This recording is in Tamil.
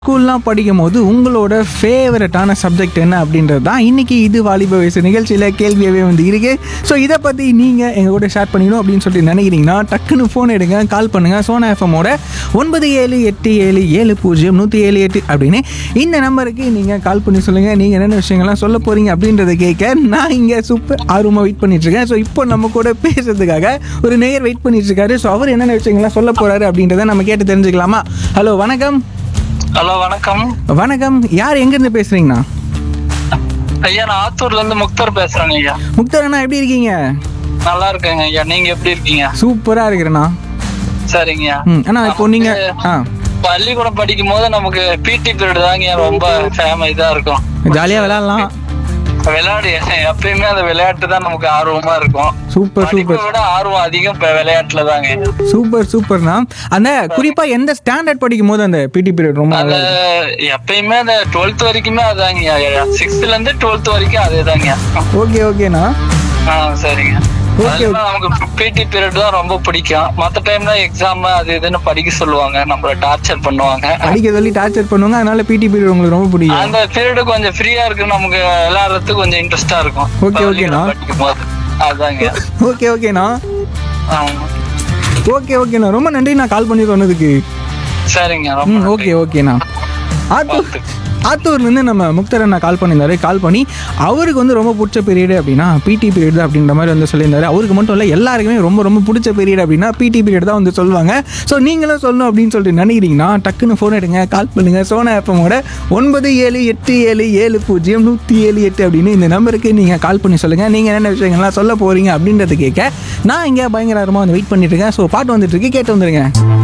ஸ்கூல்லாம் படிக்கும் போது உங்களோட ஃபேவரட்டான சப்ஜெக்ட் என்ன அப்படின்றது தான் இன்னைக்கு இது வாலிப வயசு நிகழ்ச்சியில் கேள்வியாகவே வந்து இருக்கு ஸோ இதை பற்றி நீங்கள் எங்கள் கூட ஷேர் பண்ணிக்கணும் அப்படின்னு சொல்லிட்டு நினைக்கிறீங்கன்னா டக்குன்னு ஃபோன் எடுங்க கால் பண்ணுங்கள் சோனா எஃப்எம்மோட ஒன்பது ஏழு எட்டு ஏழு ஏழு பூஜ்ஜியம் நூற்றி ஏழு எட்டு அப்படின்னு இந்த நம்பருக்கு நீங்கள் கால் பண்ணி சொல்லுங்கள் நீங்கள் என்னென்ன விஷயங்கள்லாம் சொல்ல போகிறீங்க அப்படின்றத கேட்க நான் இங்கே சூப்பர் ஆர்வமாக வெயிட் பண்ணிட்டு இருக்கேன் ஸோ இப்போ நம்ம கூட பேசுறதுக்காக ஒரு நேயர் வெயிட் பண்ணிட்டு இருக்காரு ஸோ அவர் என்னென்ன விஷயங்கள்லாம் சொல்ல போகிறாரு அப்படின்றத நம்ம கேட்டு தெரிஞ்சுக்கலாமா ஹலோ வணக்கம் ஹலோ வணக்கம் வணக்கம் யார் எங்கேருந்து பேசுறீங்கண்ணா ஐயா நான் ஆத்தூர்ல இருந்து முக்தர் பேசுறேங்க ஐயா முக்தர் அண்ணா எப்படி இருக்கீங்க நல்லா இருக்கேங்க ஐயா நீங்க எப்படி இருக்கீங்க சூப்பரா இருக்கிறேண்ணா சரிங்கய்யா ம் அண்ணா இப்போ நீங்க ஆ பள்ளிக்கூடம் படிக்கும் போது நமக்கு பிடி பீரியட் தாங்க ரொம்ப ஃபேம இதா இருக்கும் ஜாலியாக விளையாடலாம் விளையாடு எப்பயுமே அந்த விளையாட்டு தான் நமக்கு ஆர்வமா இருக்கும் சூப்பர் படிப்பை சூப்பர் விட ஆர்வம் அதிகம் இப்ப விளையாட்டுல தாங்க சூப்பர் சூப்பர்ண்ணா அந்த குறிப்பா எந்த ஸ்டாண்டர்ட் படிக்கும் போது அந்த பிடி பீரியட் ரொம்ப அந்த நல்லா எப்பயுமே அந்த டுவெல்த் வரைக்குமே அதாங்க சிக்ஸ்த்ல இருந்து டுவெல்த் வரைக்கும் அதேதாங்க ஓகே ஓகேண்ணா ஆ சரிங்க Okay, அதெல்லாம் நமக்கு பிடி பீரியட் தான் ரொம்ப பிடிக்கும் மத்த டைம்ல எக்ஸாம் அது இதுன்னு படிக்க சொல்லுவாங்க நம்மள டார்ச்சர் பண்ணுவாங்க அடிக்க சொல்லி டார்ச்சர் பண்ணுவாங்க அதனால பிடி பீரியட் உங்களுக்கு ரொம்ப பிடிக்கும் அந்த பீரியட் கொஞ்சம் ஃப்ரீயா இருக்கு நமக்கு விளையாடுறதுக்கு கொஞ்சம் இன்ட்ரெஸ்டா இருக்கும் Okay, okay, பள்ளிக்கூடம் நான். படிக்கும் போது அதாங்க ஓகே ஓகேண்ணா ஆமா. ஓகே ஓகேண்ணா ரொம்ப நன்றி நான் கால் பண்ணி சொன்னதுக்கு சரிங்க ம் ரொம்ப ஓகே ஓகேண்ணா ஆத்தூர் ஆத்தூர்லேருந்து நம்ம முக்தர் அண்ணா கால் பண்ணியிருந்தாரு கால் பண்ணி அவருக்கு வந்து ரொம்ப பிடிச்ச பீரியட் அப்படின்னா பிடி பீரியட் தான் அப்படின்ற மாதிரி வந்து சொல்லியிருந்தாரு அவருக்கு மட்டும் இல்லை எல்லாருக்குமே ரொம்ப ரொம்ப பிடிச்ச பீரியட் அப்படின்னா பிடி பீரியட் தான் வந்து சொல்லுவாங்க ஸோ நீங்களும் சொல்லணும் அப்படின்னு சொல்லிட்டு நினைக்கிறீங்கன்னா டக்குன்னு ஃபோன் எடுங்க கால் பண்ணுங்கள் சோனா எஃப்எம்மோட ஒன்பது ஏழு எட்டு ஏழு ஏழு பூஜ்ஜியம் நூற்றி ஏழு எட்டு அப்படின்னு இந்த நம்பருக்கு நீங்கள் கால் பண்ணி சொல்லுங்கள் நீங்கள் என்னென்ன விஷயங்கள்லாம் சொல்ல போகிறீங்க அப்படின்றத கேட்க நான் இங்கே பயங்கரமாக வந்து வெயிட் பண்ணிட்டு இருக்கேன் ஸோ பாட்டு வந்துட்டு இருக்கு கேட்டு வந்துருங்க